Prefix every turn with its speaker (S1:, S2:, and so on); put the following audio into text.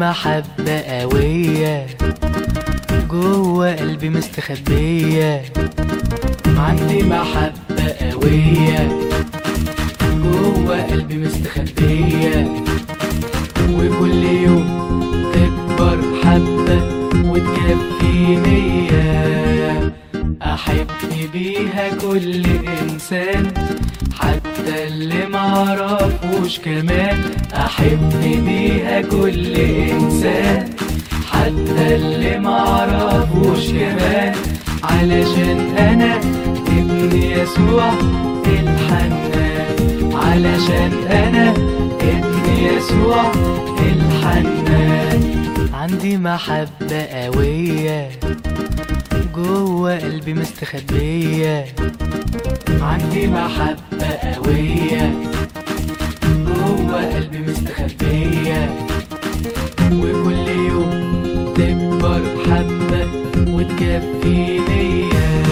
S1: محبة قوية جوه قلبي مستخبية عندي محبة قوية جوه قلبي مستخبية وكل يوم تكبر حبة وتكفي مية أحب بيها كل إنسان حتى اللي معرفوش كمان أحب بيها كل إنسان حتى اللي معرفوش كمان علشان أنا ابن يسوع الحنان علشان أنا ابن يسوع الحنان عندي محبة قوية جوه قلبي مستخبية عندي محبة قوية جوه قلبي مستخبية وكل يوم تكبر حبة وتكفي نية